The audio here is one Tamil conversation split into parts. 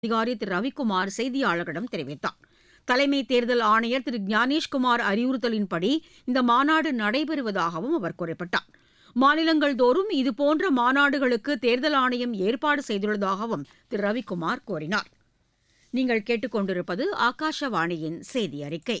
அதிகாரி திரு ரவிக்குமார் செய்தியாளர்களிடம் தெரிவித்தார் தலைமை தேர்தல் ஆணையர் திரு ஞானேஷ்குமார் அறிவுறுத்தலின்படி இந்த மாநாடு நடைபெறுவதாகவும் அவர் குறிப்பிட்டார் மாநிலங்கள் தோறும் இதுபோன்ற மாநாடுகளுக்கு தேர்தல் ஆணையம் ஏற்பாடு செய்துள்ளதாகவும் திரு ரவிக்குமார் கூறினார் நீங்கள் கேட்டுக்கொண்டிருப்பது ஆகாஷவாணியின் செய்தி அறிக்கை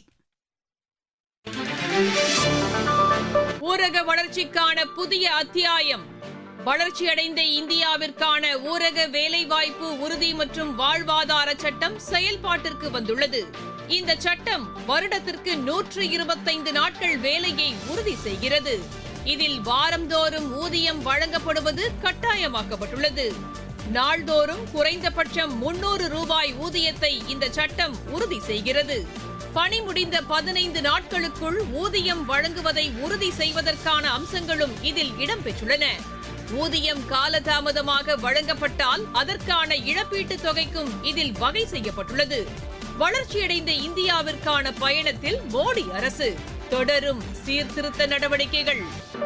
ஊரக வளர்ச்சிக்கான புதிய அத்தியாயம் வளர்ச்சியடைந்த இந்தியாவிற்கான ஊரக வேலைவாய்ப்பு உறுதி மற்றும் வாழ்வாதார சட்டம் செயல்பாட்டிற்கு வந்துள்ளது இந்த சட்டம் வருடத்திற்கு நூற்று இருபத்தைந்து நாட்கள் வேலையை உறுதி செய்கிறது இதில் வாரந்தோறும் ஊதியம் வழங்கப்படுவது கட்டாயமாக்கப்பட்டுள்ளது நாள்தோறும் குறைந்தபட்சம் முன்னூறு ரூபாய் ஊதியத்தை இந்த சட்டம் உறுதி செய்கிறது பணி முடிந்த பதினைந்து நாட்களுக்குள் ஊதியம் வழங்குவதை உறுதி செய்வதற்கான அம்சங்களும் இதில் இடம்பெற்றுள்ளன ஊதியம் காலதாமதமாக வழங்கப்பட்டால் அதற்கான இழப்பீட்டுத் தொகைக்கும் இதில் வகை செய்யப்பட்டுள்ளது வளர்ச்சியடைந்த இந்தியாவிற்கான பயணத்தில் மோடி அரசு தொடரும் சீர்திருத்த நடவடிக்கைகள்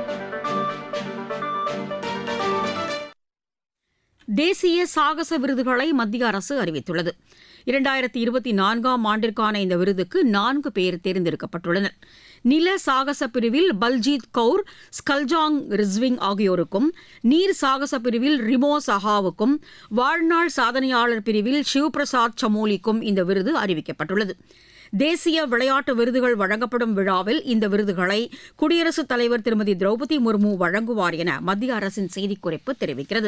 தேசிய சாகச விருதுகளை மத்திய அரசு அறிவித்துள்ளது இரண்டாயிரத்தி இருபத்தி நான்காம் ஆண்டிற்கான இந்த விருதுக்கு நான்கு பேர் தேர்ந்தெடுக்கப்பட்டுள்ளனர் நில சாகச பிரிவில் பல்ஜீத் கவுர் ஸ்கல்ஜாங் ரிஸ்விங் ஆகியோருக்கும் நீர் சாகச பிரிவில் ரிமோ சஹாவுக்கும் வாழ்நாள் சாதனையாளர் பிரிவில் சிவ்பிரசாத் சமோலிக்கும் இந்த விருது அறிவிக்கப்பட்டுள்ளது தேசிய விளையாட்டு விருதுகள் வழங்கப்படும் விழாவில் இந்த விருதுகளை குடியரசுத் தலைவர் திருமதி திரௌபதி முர்மு வழங்குவார் என மத்திய அரசின் செய்திக்குறிப்பு தெரிவிக்கிறது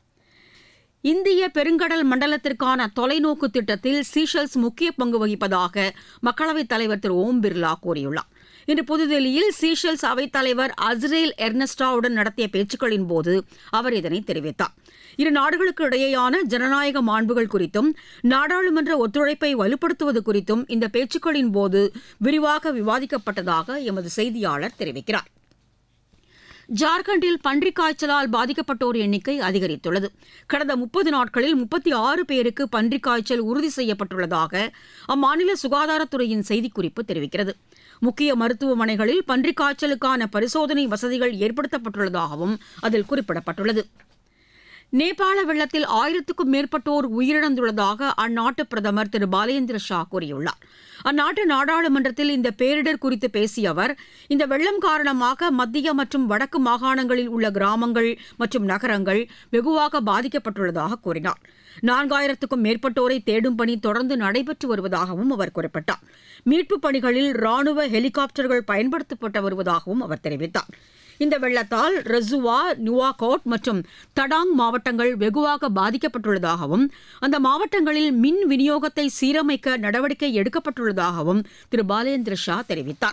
இந்திய பெருங்கடல் மண்டலத்திற்கான தொலைநோக்கு திட்டத்தில் சீஷல்ஸ் முக்கிய பங்கு வகிப்பதாக மக்களவைத் தலைவர் திரு ஓம் பிர்லா கூறியுள்ளார் இன்று புதுதில்லியில் சீஷல்ஸ் அவைத்தலைவர் அஸ்ரேல் எர்னஸ்டாவுடன் நடத்திய பேச்சுக்களின் போது அவர் இதனை தெரிவித்தார் இரு நாடுகளுக்கு இடையேயான ஜனநாயக மாண்புகள் குறித்தும் நாடாளுமன்ற ஒத்துழைப்பை வலுப்படுத்துவது குறித்தும் இந்த பேச்சுக்களின் போது விரிவாக விவாதிக்கப்பட்டதாக எமது செய்தியாளர் தெரிவிக்கிறார் ஜார்க்கண்டில் பன்றிக் காய்ச்சலால் பாதிக்கப்பட்டோர் எண்ணிக்கை அதிகரித்துள்ளது கடந்த முப்பது நாட்களில் முப்பத்தி ஆறு பேருக்கு பன்றிக் காய்ச்சல் உறுதி செய்யப்பட்டுள்ளதாக அம்மாநில சுகாதாரத்துறையின் செய்திக்குறிப்பு தெரிவிக்கிறது முக்கிய மருத்துவமனைகளில் பன்றிக் காய்ச்சலுக்கான பரிசோதனை வசதிகள் ஏற்படுத்தப்பட்டுள்ளதாகவும் அதில் குறிப்பிடப்பட்டுள்ளது நேபாள வெள்ளத்தில் ஆயிரத்துக்கும் மேற்பட்டோர் உயிரிழந்துள்ளதாக அந்நாட்டு பிரதமர் திரு பாலேந்திர ஷா கூறியுள்ளார் அந்நாட்டு நாடாளுமன்றத்தில் இந்த பேரிடர் குறித்து பேசிய அவர் இந்த வெள்ளம் காரணமாக மத்திய மற்றும் வடக்கு மாகாணங்களில் உள்ள கிராமங்கள் மற்றும் நகரங்கள் வெகுவாக பாதிக்கப்பட்டுள்ளதாக கூறினார் நான்காயிரத்துக்கும் மேற்பட்டோரை தேடும் பணி தொடர்ந்து நடைபெற்று வருவதாகவும் அவர் குறிப்பிட்டார் மீட்புப் பணிகளில் ராணுவ ஹெலிகாப்டர்கள் பயன்படுத்தப்பட்டு வருவதாகவும் அவர் தெரிவித்தார் இந்த வெள்ளத்தால் ரசுவா நுவாகோட் மற்றும் தடாங் மாவட்டங்கள் வெகுவாக பாதிக்கப்பட்டுள்ளதாகவும் அந்த மாவட்டங்களில் மின் விநியோகத்தை சீரமைக்க நடவடிக்கை எடுக்கப்பட்டுள்ளதாகவும் திரு பாலேந்திர ஷா தெரிவித்தார்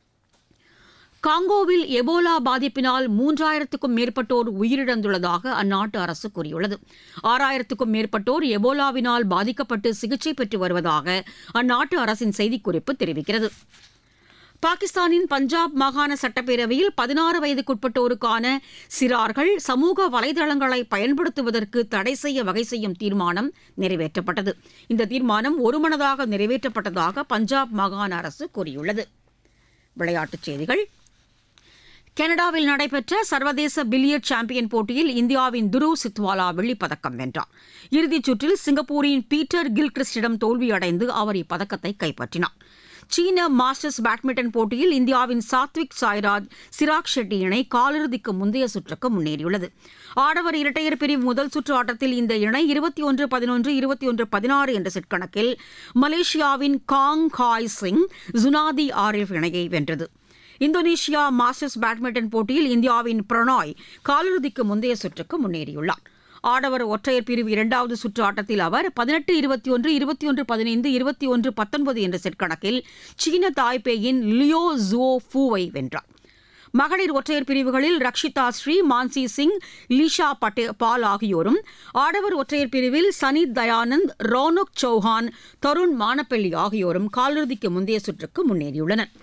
காங்கோவில் எபோலா பாதிப்பினால் மூன்றாயிரத்துக்கும் மேற்பட்டோர் உயிரிழந்துள்ளதாக அந்நாட்டு அரசு கூறியுள்ளது ஆறாயிரத்துக்கும் மேற்பட்டோர் எபோலாவினால் பாதிக்கப்பட்டு சிகிச்சை பெற்று வருவதாக அந்நாட்டு அரசின் செய்திக்குறிப்பு தெரிவிக்கிறது பாகிஸ்தானின் பஞ்சாப் மாகாண சட்டப்பேரவையில் பதினாறு வயதுக்குட்பட்டோருக்கான சிறார்கள் சமூக வலைதளங்களை பயன்படுத்துவதற்கு தடை செய்ய வகை செய்யும் தீர்மானம் நிறைவேற்றப்பட்டது இந்த தீர்மானம் ஒருமனதாக நிறைவேற்றப்பட்டதாக பஞ்சாப் மாகாண அரசு கூறியுள்ளது விளையாட்டுச் செய்திகள் கனடாவில் நடைபெற்ற சர்வதேச பில்லியர்ட் சாம்பியன் போட்டியில் இந்தியாவின் துருவ் சித்வாலா வெள்ளிப்பதக்கம் வென்றார் இறுதிச் சுற்றில் சிங்கப்பூரின் பீட்டர் கில்கிறிஸ்டிடம் தோல்வியடைந்து அவர் இப்பதக்கத்தை கைப்பற்றினார் சீன மாஸ்டர்ஸ் பேட்மிண்டன் போட்டியில் இந்தியாவின் சாத்விக் சாய்ராஜ் சிராக் ஷெட்டி இணை காலிறுதிக்கு முந்தைய சுற்றுக்கு முன்னேறியுள்ளது ஆடவர் இரட்டையர் பிரிவு முதல் சுற்று ஆட்டத்தில் இந்த இணை இருபத்தி ஒன்று பதினொன்று இருபத்தி ஒன்று பதினாறு என்ற செட் கணக்கில் மலேசியாவின் காங் காய் சிங் ஜுனாதி ஆரிஃப் இணையை வென்றது இந்தோனேஷியா மாஸ்டர்ஸ் பேட்மிண்டன் போட்டியில் இந்தியாவின் பிரணாய் காலிறுதிக்கு முந்தைய சுற்றுக்கு முன்னேறியுள்ளார் ஆடவர் ஒற்றையர் பிரிவு இரண்டாவது சுற்று ஆட்டத்தில் அவர் பதினெட்டு இருபத்தி ஒன்று இருபத்தி ஒன்று பதினைந்து இருபத்தி ஒன்று பத்தொன்பது என்ற செட் கணக்கில் சீன தாய்பேயின் லியோ ஜுவோ ஃபூவை வென்றார் மகளிர் ஒற்றையர் பிரிவுகளில் ரக்ஷிதா ஸ்ரீ மான்சி சிங் லீஷா பட்டே பால் ஆகியோரும் ஆடவர் ஒற்றையர் பிரிவில் சனித் தயானந்த் ரோனக் சௌஹான் தருண் மானப்பள்ளி ஆகியோரும் காலிறுதிக்கு முந்தைய சுற்றுக்கு முன்னேறியுள்ளனர்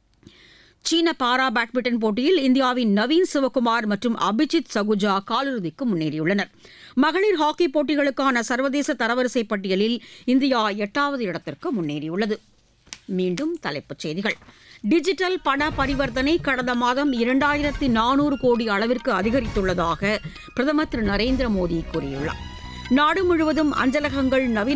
சீன பாரா பேட்மிண்டன் போட்டியில் இந்தியாவின் நவீன் சிவகுமார் மற்றும் அபிஜித் சகுஜா காலிறுதிக்கு முன்னேறியுள்ளனர் மகளிர் ஹாக்கி போட்டிகளுக்கான சர்வதேச தரவரிசை பட்டியலில் இந்தியா எட்டாவது இடத்திற்கு முன்னேறியுள்ளது மீண்டும் தலைப்புச் செய்திகள் டிஜிட்டல் பண பரிவர்த்தனை கடந்த மாதம் இரண்டாயிரத்தி நானூறு கோடி அளவிற்கு அதிகரித்துள்ளதாக பிரதமர் திரு நரேந்திர மோடி கூறியுள்ளார் நாடு முழுவதும் அஞ்சலகங்கள் நவீன